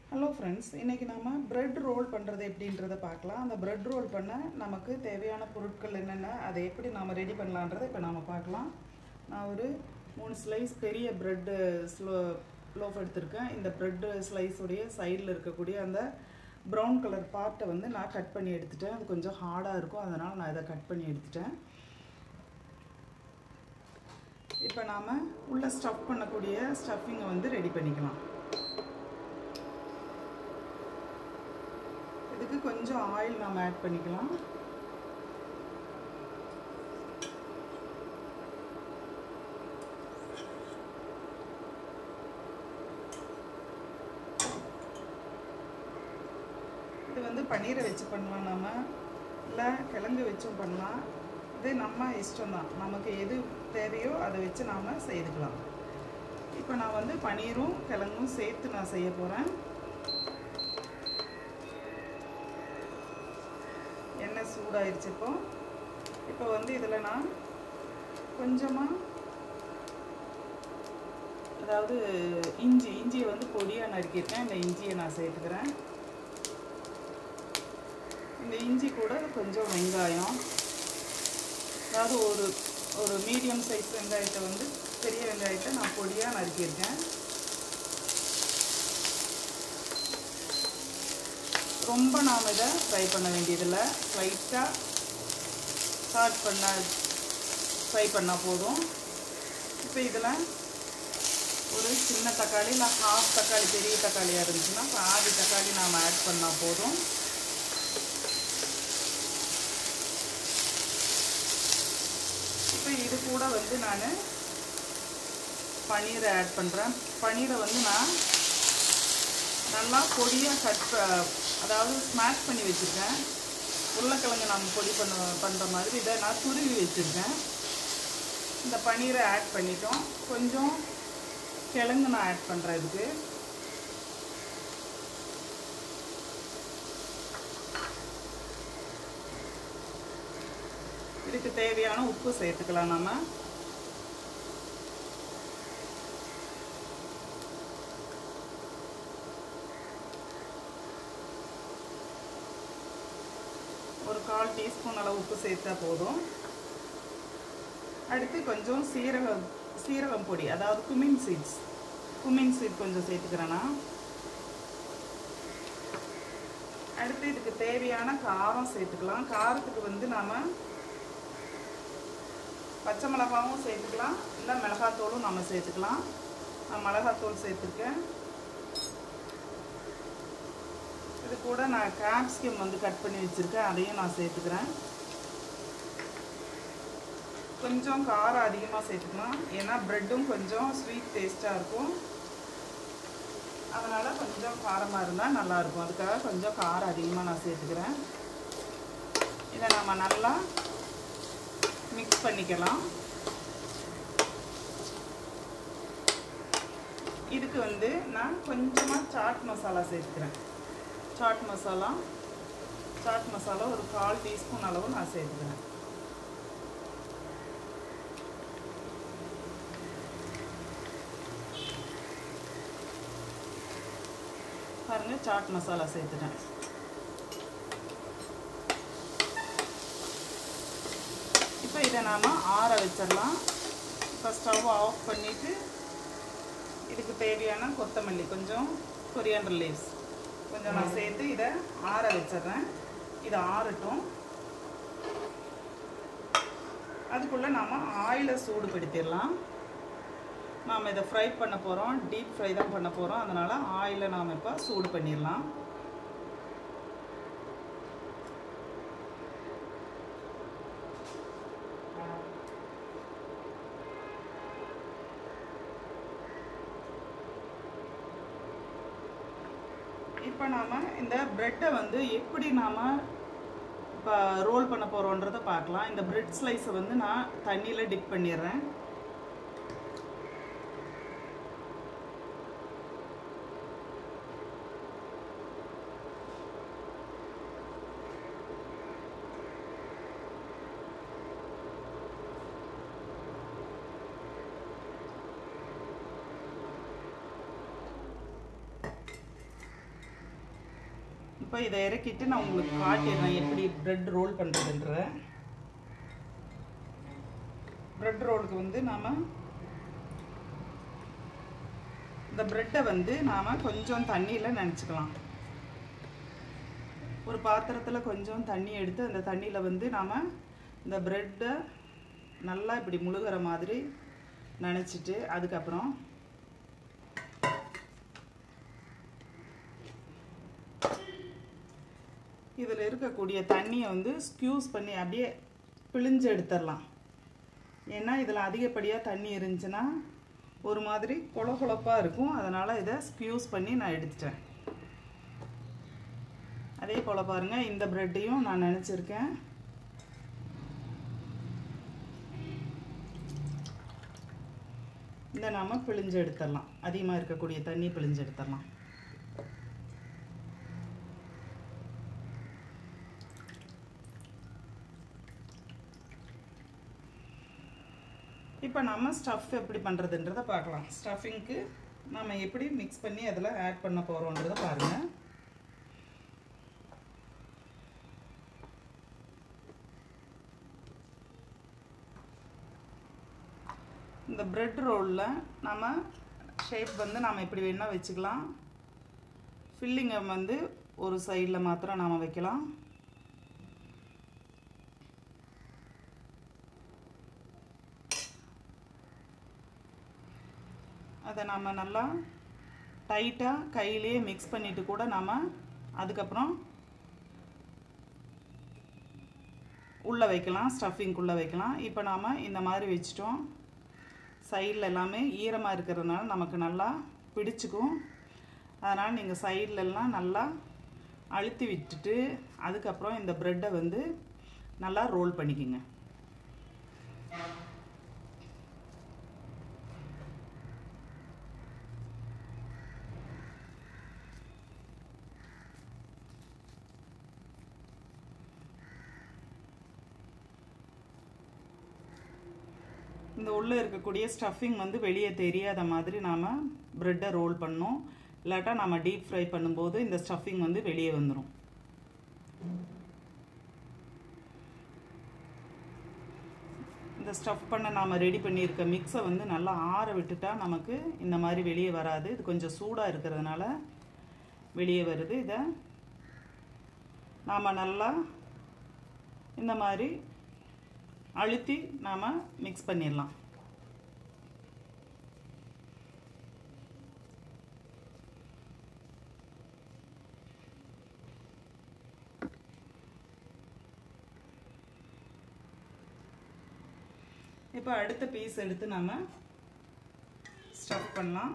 hello friends இன்றைக்கி நம்ம bread roll பண்ணுறது எப்படின்றத பார்க்கலாம் அந்த பிரெட் ரோல் பண்ண நமக்கு தேவையான பொருட்கள் என்னென்ன அதை எப்படி நாம் ரெடி பண்ணலான்றதை இப்போ நாம் பார்க்கலாம் நான் ஒரு மூணு ஸ்லைஸ் பெரிய ப்ரெட்டு ஸ்லோ லோஃப் எடுத்திருக்கேன் இந்த ப்ரெட்டு ஸ்லைஸுடைய சைடில் இருக்கக்கூடிய அந்த ப்ரௌன் கலர் பார்ட்டை வந்து நான் கட் பண்ணி எடுத்துட்டேன் அது கொஞ்சம் ஹார்டாக இருக்கும் அதனால் நான் இதை கட் பண்ணி எடுத்துட்டேன் இப்போ நாம் உள்ள ஸ்டஃப் பண்ணக்கூடிய ஸ்டஃபிங்கை வந்து ரெடி பண்ணிக்கலாம் இதுக்கு கொஞ்சம் ஆயில் நாம் ஆட் பண்ணிக்கலாம் இது வந்து பன்னீரை வச்சு பண்ணலாம் நம்ம இல்லை கிழங்கு வச்சும் பண்ணலாம் இது நம்ம இஷ்டம்தான் நமக்கு எது தேவையோ அதை வச்சு நாம் செய்துக்கலாம் இப்போ நான் வந்து பன்னீரும் கிழங்கும் சேர்த்து நான் செய்ய போகிறேன் எண்ணெய் சூடாயிருச்சு இப்போ இப்போ வந்து இதில் நான் கொஞ்சமாக அதாவது இஞ்சி இஞ்சியை வந்து பொடியாக நறுக்கியிருக்கேன் இந்த இஞ்சியை நான் சேர்த்துக்கிறேன் இந்த இஞ்சி கூட கொஞ்சம் வெங்காயம் அதாவது ஒரு ஒரு மீடியம் சைஸ் வெங்காயத்தை வந்து பெரிய வெங்காயத்தை நான் பொடியாக நறுக்கியிருக்கேன் ரொம்ப நாம் இதை ஃப்ரை பண்ண வேண்டியதில்லை லைட்டாக ஸ்டார்ட் பண்ண ஃப்ரை பண்ணால் போதும் இப்போ இதில் ஒரு சின்ன தக்காளி இல்லை ஹாஃப் தக்காளி பெரிய தக்காளியாக இருந்துச்சுன்னா பாதி தக்காளி நாம் ஆட் பண்ணால் போதும் இப்போ இது கூட வந்து நான் பன்னீரை ஆட் பண்ணுறேன் பன்னீரை வந்து நான் நல்லா பொடியாக கட் அதாவது ஸ்மாஷ் பண்ணி வச்சுருக்கேன் உருளைக்கிழங்கு நம்ம பொடி பண்ண பண்ணுற மாதிரி இதை நான் துருவி வச்சுருக்கேன் இந்த பன்னீரை ஆட் பண்ணிட்டோம் கொஞ்சம் கிழங்கு நான் ஆட் பண்ணுறேன் இதுக்கு இதுக்கு தேவையான உப்பு சேர்த்துக்கலாம் நம்ம ஒரு கால் டீஸ்பூன் அளவு உப்பு சேர்த்தா போதும் அடுத்து கொஞ்சம் சீரகம் சீரகம் பொடி அதாவது குமின் சீட்ஸ் குமின் சீட் கொஞ்சம் சேர்த்துக்கிறேன்னா அடுத்து இதுக்கு தேவையான காரம் சேர்த்துக்கலாம் காரத்துக்கு வந்து நாம் பச்சை மிளகாவும் சேர்த்துக்கலாம் இல்லை மிளகாத்தூளும் நம்ம சேர்த்துக்கலாம் நான் மிளகாத்தூள் சேர்த்துருக்கேன் இது கூட நான் கேப்சிகம் வந்து கட் பண்ணி வச்சுருக்கேன் அதையும் நான் சேர்த்துக்கிறேன் கொஞ்சம் காரம் அதிகமாக சேர்த்துக்கலாம் ஏன்னா ப்ரெட்டும் கொஞ்சம் ஸ்வீட் டேஸ்ட்டாக இருக்கும் அதனால் கொஞ்சம் காரமாக இருந்தால் நல்லாயிருக்கும் அதுக்காக கொஞ்சம் காரம் அதிகமாக நான் சேர்த்துக்கிறேன் இதை நம்ம நல்லா மிக்ஸ் பண்ணிக்கலாம் இதுக்கு வந்து நான் கொஞ்சமாக சாட் மசாலா சேர்த்துக்கிறேன் சாட் மசாலா சாட் மசாலா ஒரு கால் டீஸ்பூன் அளவு நான் சேர்த்துக்கிறேன் பாருங்கள் சாட் மசாலா சேர்த்துட்டேன் இப்போ இதை நாம் ஆற வச்சிடலாம் இப்போ ஸ்டவ் ஆஃப் பண்ணிவிட்டு இதுக்கு தேவையான கொத்தமல்லி கொஞ்சம் கொரியாண்டர் லீவ்ஸ் கொஞ்சம் நான் சேர்த்து இதை ஆற வச்சிட்றேன் இதை ஆறட்டும் அதுக்குள்ளே நாம் ஆயிலை சூடுபடுத்திடலாம் நாம் இதை ஃப்ரை பண்ண போகிறோம் டீப் ஃப்ரை தான் பண்ண போகிறோம் அதனால் ஆயிலை நாம் இப்போ சூடு பண்ணிடலாம் இப்போ நாம் இந்த ப்ரெட்டை வந்து எப்படி நாம் இப்போ ரோல் பண்ண போகிறோன்றதை பார்க்கலாம் இந்த ப்ரெட் ஸ்லைஸை வந்து நான் தண்ணியில் டிப் பண்ணிடுறேன் இப்போ இதை இறக்கிட்டு நான் உங்களுக்கு காட்டிடுறேன் எப்படி ப்ரெட் ரோல் பண்ணுறதுன்றத ப்ரெட் ரோலுக்கு வந்து நாம் இந்த ப்ரெட்டை வந்து நாம் கொஞ்சம் தண்ணியில் நினச்சிக்கலாம் ஒரு பாத்திரத்தில் கொஞ்சம் தண்ணி எடுத்து அந்த தண்ணியில் வந்து நாம் இந்த ப்ரெட்டை நல்லா இப்படி முழுகிற மாதிரி நினச்சிட்டு அதுக்கப்புறம் இதில் இருக்கக்கூடிய தண்ணியை வந்து ஸ்க்யூஸ் பண்ணி அப்படியே பிழிஞ்சு எடுத்துடலாம் ஏன்னா இதில் அதிகப்படியாக தண்ணி இருந்துச்சுன்னா ஒரு மாதிரி கொல கொலப்பாக இருக்கும் அதனால் இதை ஸ்க்யூஸ் பண்ணி நான் எடுத்துட்டேன் அதே போல் பாருங்கள் இந்த ப்ரெட்டையும் நான் நினச்சிருக்கேன் இந்த நாம் பிழிஞ்சு எடுத்துடலாம் அதிகமாக இருக்கக்கூடிய தண்ணி பிழிஞ்சு எடுத்துடலாம் இப்போ நம்ம ஸ்டஃப் எப்படி பண்ணுறதுன்றதை பார்க்கலாம் ஸ்டஃபிங்க்கு நம்ம எப்படி மிக்ஸ் பண்ணி அதில் ஆட் பண்ண போகிறோன்றதை பாருங்கள் இந்த ப்ரெட் ரோலில் நம்ம ஷேப் வந்து நாம் இப்படி வேணால் வச்சுக்கலாம் ஃபில்லிங்கை வந்து ஒரு சைடில் மாத்திரம் நாம் வைக்கலாம் அதை நம்ம நல்லா டைட்டாக கையிலேயே மிக்ஸ் பண்ணிவிட்டு கூட நாம் அதுக்கப்புறம் உள்ளே வைக்கலாம் ஸ்டஃபிங்குள்ளே வைக்கலாம் இப்போ நாம் இந்த மாதிரி வச்சிட்டோம் சைடில் எல்லாமே ஈரமாக இருக்கிறதுனால நமக்கு நல்லா பிடிச்சிக்கும் அதனால் நீங்கள் சைட்லலாம் நல்லா அழுத்தி விட்டுட்டு அதுக்கப்புறம் இந்த ப்ரெட்டை வந்து நல்லா ரோல் பண்ணிக்கோங்க இந்த உள்ளே இருக்கக்கூடிய ஸ்டஃபிங் வந்து வெளியே தெரியாத மாதிரி நாம் ப்ரெட்டை ரோல் பண்ணோம் இல்லாட்டா நம்ம டீப் ஃப்ரை பண்ணும்போது இந்த ஸ்டஃபிங் வந்து வெளியே வந்துடும் இந்த ஸ்டஃப் பண்ண நாம் ரெடி பண்ணியிருக்க மிக்ஸை வந்து நல்லா ஆற விட்டுட்டா நமக்கு இந்த மாதிரி வெளியே வராது இது கொஞ்சம் சூடாக இருக்கிறதுனால வெளியே வருது இதை நாம் நல்லா இந்த மாதிரி அழுத்தி நாம் மிக்ஸ் பண்ணிடலாம் இப்போ அடுத்த பீஸ் எடுத்து நம்ம ஸ்டஃப் பண்ணலாம்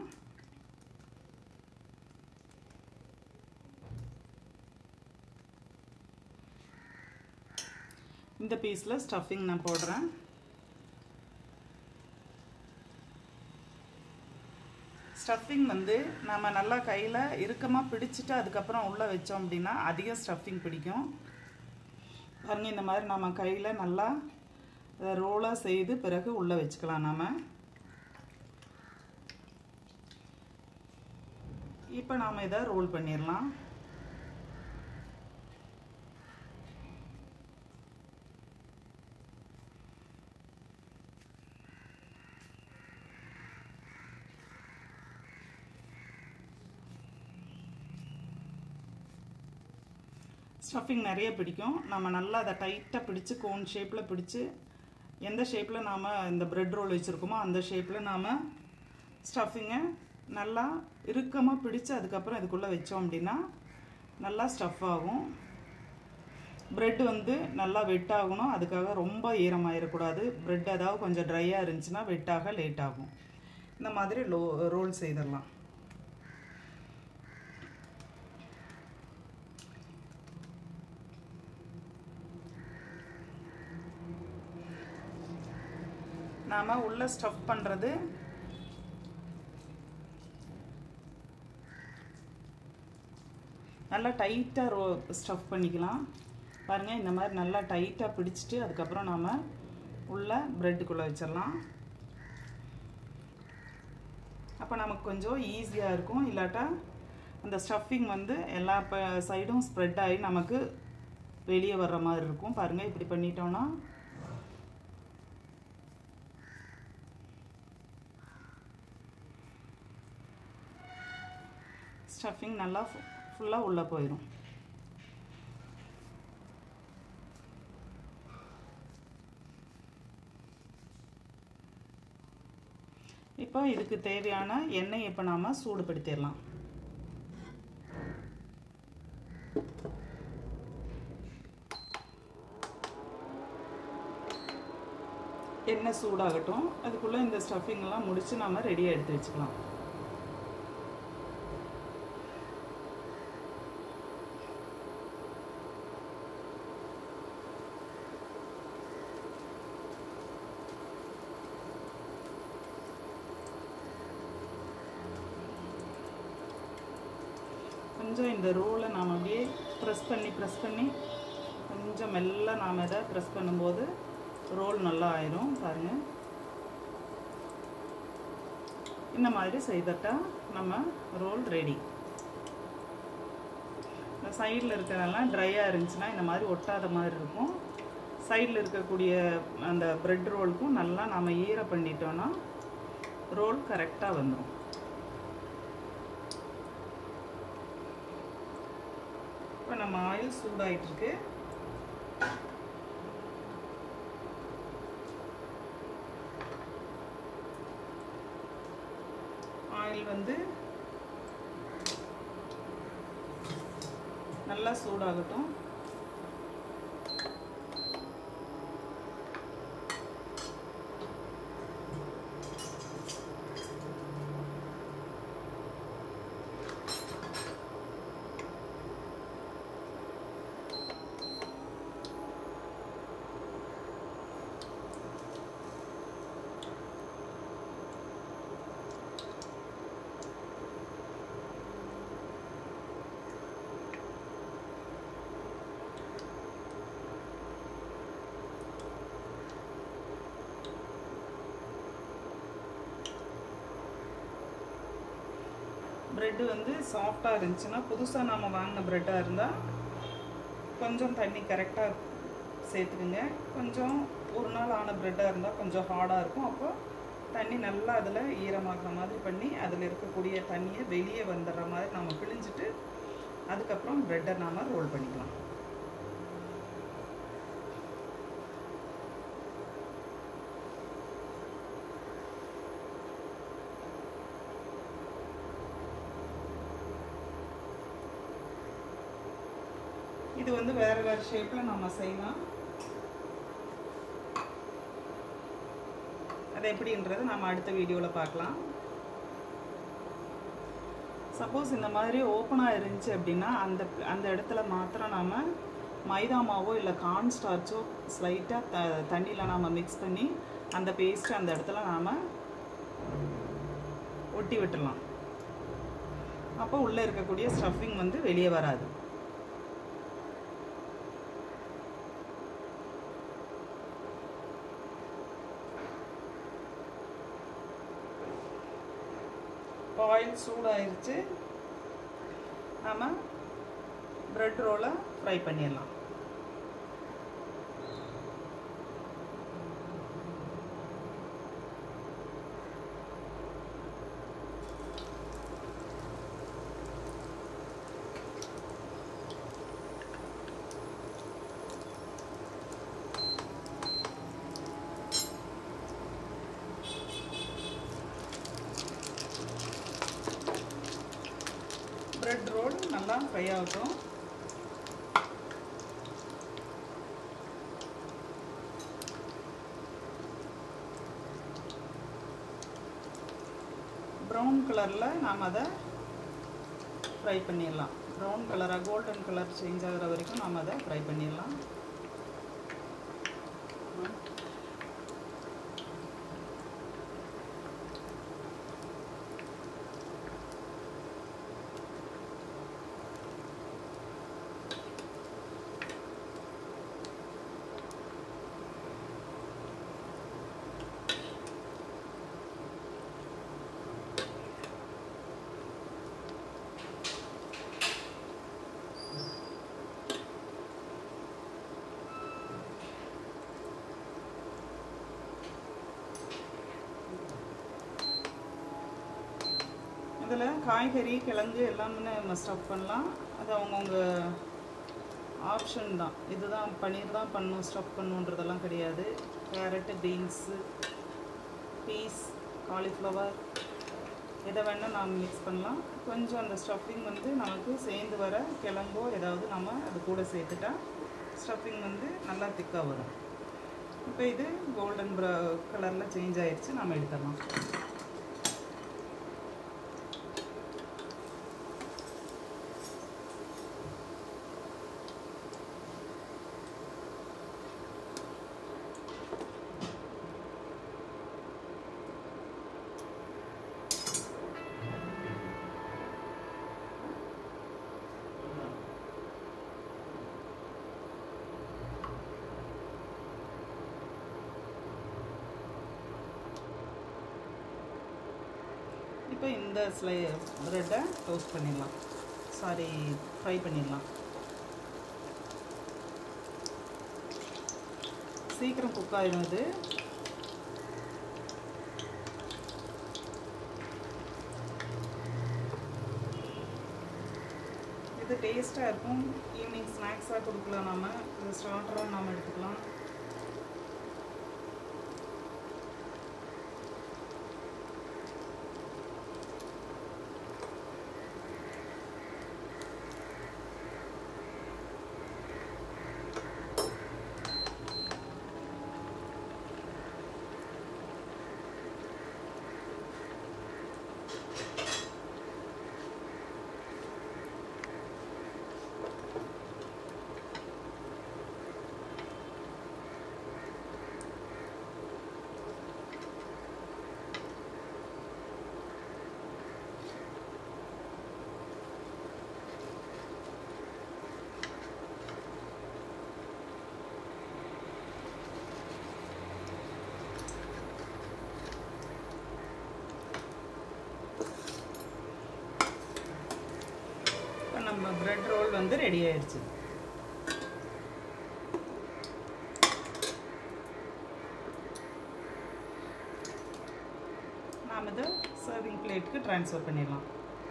இந்த பீஸில் ஸ்டஃபிங் நான் போடுறேன் ஸ்டஃபிங் வந்து நம்ம நல்லா கையில் இறுக்கமாக பிடிச்சிட்டு அதுக்கப்புறம் உள்ளே வச்சோம் அப்படின்னா அதிக ஸ்டஃபிங் பிடிக்கும் பாருங்க இந்த மாதிரி நம்ம கையில் நல்லா ரோலாக செய்து பிறகு உள்ளே வச்சுக்கலாம் நாம் இப்போ நாம் இதை ரோல் பண்ணிடலாம் ஸ்டஃபிங் நிறைய பிடிக்கும் நம்ம நல்லா அதை டைட்டாக பிடிச்சி கோன் ஷேப்பில் பிடிச்சி எந்த ஷேப்பில் நாம் இந்த ப்ரெட் ரோல் வச்சுருக்கோமோ அந்த ஷேப்பில் நாம் ஸ்டஃபிங்கை நல்லா இறுக்கமாக பிடிச்சி அதுக்கப்புறம் இதுக்குள்ளே வச்சோம் அப்படின்னா நல்லா ஸ்டஃப் ஆகும் ப்ரெட் வந்து நல்லா வெட்டாகணும் அதுக்காக ரொம்ப ஈரமாயிடக்கூடாது ப்ரெட் ஏதாவது கொஞ்சம் ட்ரையாக இருந்துச்சுன்னா வெட்டாக லேட் ஆகும் இந்த மாதிரி லோ ரோல் செய்திடலாம் நாம் உள்ள ஸ்டஃப் பண்ணுறது நல்லா டைட்டாக ரோ ஸ்டஃப் பண்ணிக்கலாம் பாருங்கள் இந்த மாதிரி நல்லா டைட்டாக பிடிச்சிட்டு அதுக்கப்புறம் நாம் உள்ள ப்ரெட்டுக்குள்ளே வச்சிடலாம் அப்போ நமக்கு கொஞ்சம் ஈஸியாக இருக்கும் இல்லாட்டா அந்த ஸ்டஃபிங் வந்து எல்லா சைடும் ஸ்ப்ரெட் ஆகி நமக்கு வெளியே வர்ற மாதிரி இருக்கும் பாருங்கள் இப்படி பண்ணிட்டோன்னா ஸ்டஃபிங் நல்லா ஃபுல்லாக உள்ளே போயிடும் இப்போ இதுக்கு தேவையான எண்ணெய் இப்போ நாம் சூடுபடுத்திடலாம் எண்ணெய் சூடாகட்டும் அதுக்குள்ளே இந்த ஸ்டஃபிங்லாம் முடித்து நாம் ரெடியாக எடுத்து வச்சுக்கலாம் கொஞ்சம் இந்த ரோலை நாம் அப்படியே ப்ரெஸ் பண்ணி ப்ரெஸ் பண்ணி கொஞ்சம் மெல்ல நாம் இதை ப்ரெஸ் பண்ணும்போது ரோல் நல்லா ஆயிரும் பாருங்கள் இந்த மாதிரி செய்தட்டா நம்ம ரோல் ரெடி இந்த சைடில் இருக்கிறதெல்லாம் ட்ரையாக இருந்துச்சுன்னா இந்த மாதிரி ஒட்டாத மாதிரி இருக்கும் சைடில் இருக்கக்கூடிய அந்த ப்ரெட் ரோலுக்கும் நல்லா நம்ம ஈர பண்ணிட்டோன்னா ரோல் கரெக்டாக வந்துடும் இப்போ நம்ம ஆயில் சூடாயிட்டிருக்கு ஆயில் வந்து நல்லா சூடாகட்டும் ப்ரெட்டு வந்து சாஃப்டாக இருந்துச்சுன்னா புதுசாக நாம் வாங்கின ப்ரெட்டாக இருந்தால் கொஞ்சம் தண்ணி கரெக்டாக சேர்த்துக்குங்க கொஞ்சம் ஒரு நாள் ஆன ப்ரெட்டாக இருந்தால் கொஞ்சம் ஹார்டாக இருக்கும் அப்போ தண்ணி நல்லா அதில் ஈரமாகிற மாதிரி பண்ணி அதில் இருக்கக்கூடிய தண்ணியை வெளியே வந்துடுற மாதிரி நம்ம பிழிஞ்சிட்டு அதுக்கப்புறம் ப்ரெட்டை நாம் ரோல் பண்ணிக்கலாம் இது வந்து வேறு வேறு ஷேப்பில் நம்ம செய்யலாம் அது எப்படின்றது நம்ம அடுத்த வீடியோவில் பார்க்கலாம் சப்போஸ் இந்த மாதிரி ஓப்பனாக இருந்துச்சு அப்படின்னா அந்த அந்த இடத்துல மாத்திரம் நாம் மைதா மாவோ இல்லை கார்ன் ஸ்டார்ச்சோ ஸ்லைட்டாக த தண்ணியில் நாம் மிக்ஸ் பண்ணி அந்த பேஸ்ட்டு அந்த இடத்துல நாம் ஒட்டி விட்டுடலாம் அப்போ உள்ளே இருக்கக்கூடிய ஸ்டஃபிங் வந்து வெளியே வராது ஆயில் சூடாயிருச்சு நம்ம ப்ரெட் ரோலை ஃப்ரை பண்ணிடலாம் ப்ரெட் ரோல் நல்லா ஃப்ரை ஆகட்டும் ப்ரௌன் கலரில் நாம் அதை ஃப்ரை பண்ணிடலாம் ப்ரௌன் கலராக கோல்டன் கலர் சேஞ்ச் ஆகிற வரைக்கும் நாம் அதை ஃப்ரை பண்ணிடலாம் இதில் காய்கறி கிழங்கு எல்லாமே நம்ம ஸ்டஃப் பண்ணலாம் அது அவங்கவுங்க ஆப்ஷன் தான் இதுதான் பன்னீர் தான் பண்ணணும் ஸ்டஃப் பண்ணணுன்றதெல்லாம் கிடையாது கேரட்டு பீன்ஸு பீஸ் காலிஃப்ளவர் எதை வேணால் நாம் மிக்ஸ் பண்ணலாம் கொஞ்சம் அந்த ஸ்டஃபிங் வந்து நமக்கு சேர்ந்து வர கிழங்கோ ஏதாவது நம்ம அது கூட சேர்த்துட்டா ஸ்டஃபிங் வந்து நல்லா திக்காக வரும் இப்போ இது கோல்டன் ப்ர கலரில் சேஞ்ச் ஆயிடுச்சு நம்ம எடுத்துடலாம் இப்போ இந்த ஸ்லை ப்ரெட்டை டோஸ்ட் பண்ணிடலாம் சாரி ஃப்ரை பண்ணிடலாம் சீக்கிரம் குக் ஆயிடும் இது இது டேஸ்ட்டாக இருக்கும் ஈவினிங் ஸ்நாக்ஸாக கொடுக்கலாம் நம்ம இது ஸ்டார்டராக நாம் எடுத்துக்கலாம் இப்போ நம்ம பிரெட் ரோல் வந்து ரெடி ஆயிடுச்சு நாம் இதை சர்விங் பிளேட்டுக்கு ட்ரான்ஸ்ஃபர் பண்ணிடலாம்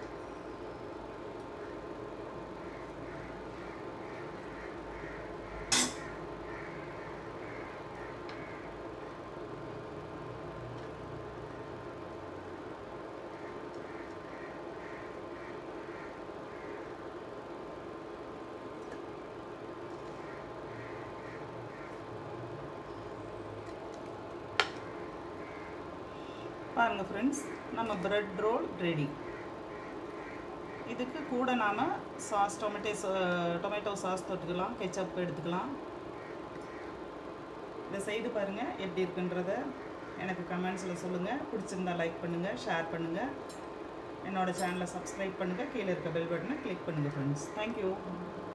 பாருங்கள் ஃப்ரெண்ட்ஸ் நம்ம பிரெட் ரோல் ரெடி இதுக்கு கூட நாம் சாஸ் டொமேட்டோ டொமேட்டோ சாஸ் தொட்டுக்கலாம் கெச்சப் எடுத்துக்கலாம் இதை செய்து பாருங்கள் எப்படி இருக்குன்றத எனக்கு கமெண்ட்ஸில் சொல்லுங்கள் பிடிச்சிருந்தா லைக் பண்ணுங்கள் ஷேர் பண்ணுங்கள் என்னோடய சேனலை சப்ஸ்கிரைப் பண்ணுங்கள் கீழே இருக்க பெல் பட்டனை கிளிக் பண்ணுங்கள் ஃப்ரெண்ட்ஸ் தேங்க்யூ